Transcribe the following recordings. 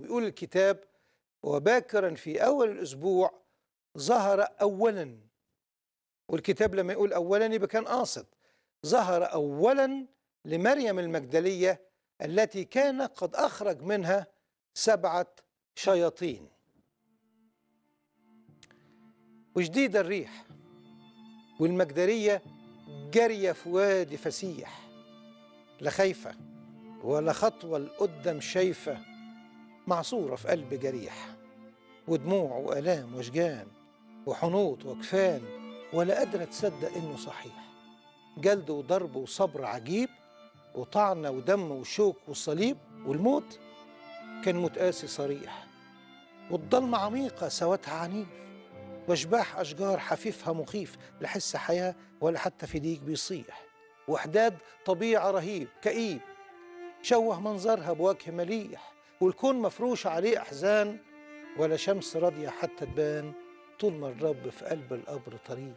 بيقول الكتاب وباكرا في أول الأسبوع ظهر أولا والكتاب لما يقول أولا يبقى كان قاصد ظهر أولا لمريم المجدلية التي كان قد أخرج منها سبعة شياطين وشديد الريح والمجدلية جارية في وادي فسيح لا خايفة ولا خطوة لقدام شايفة معصورة في قلب جريح ودموع وآلام وشجان وحنوط وكفان ولا قادرة تصدق إنه صحيح جلد وضرب وصبر عجيب وطعنة ودم وشوك وصليب والموت كان متقاسي صريح والضلمة عميقة سواتها عنيف واشباح أشجار حفيفها مخيف لا حس حياة ولا حتى في ديك بيصيح وحداد طبيعة رهيب كئيب شوه منظرها بوجه مليح والكون مفروش عليه أحزان ولا شمس راضية حتى تبان طول ما الرب في قلب القبر طريق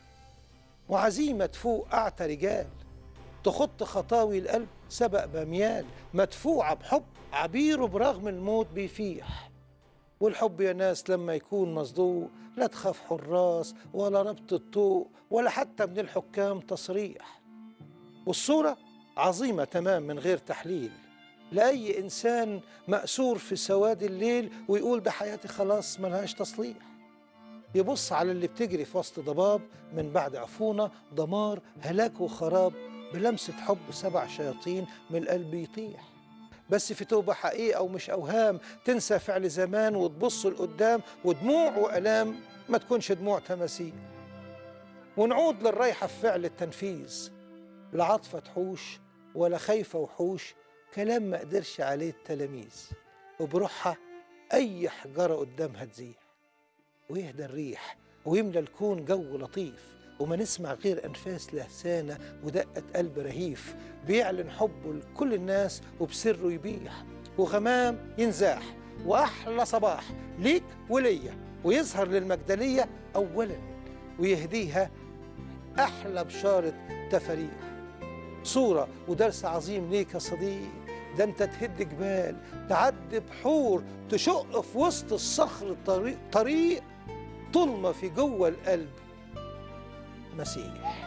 وعزيمة تفوق أعتى رجال تخط خطاوي القلب سبق بميال مدفوعة بحب عبيره برغم الموت بيفيح والحب يا ناس لما يكون مصدوق لا تخاف حراس ولا ربط الطوق ولا حتى من الحكام تصريح والصورة عظيمة تمام من غير تحليل لأي إنسان مأسور في سواد الليل ويقول ده حياتي خلاص ملهاش تصليح يبص على اللي بتجري في وسط ضباب من بعد عفونة دمار هلاك وخراب بلمسة حب سبع شياطين من القلب يطيح بس في توبة حقيقة ومش أوهام تنسى فعل زمان وتبص لقدام ودموع وألام ما تكونش دموع تماثيل ونعود للرايحة في فعل التنفيذ لا عاطفة تحوش ولا خايفة وحوش كلام ما قدرش عليه التلاميذ وبروحها أي حجرة قدامها تزيح ويهدى الريح ويملى الكون جو لطيف وما نسمع غير أنفاس لهسانة ودقة قلب رهيف بيعلن حبه لكل الناس وبسره يبيح وغمام ينزاح وأحلى صباح ليك وليا ويظهر للمجدلية أولا ويهديها أحلى بشارة تفاريح صورة ودرس عظيم ليك يا صديق ده انت تهد جبال تعدي بحور تشق في وسط الصخر طريق, طريق طول ما في جوه القلب مسيح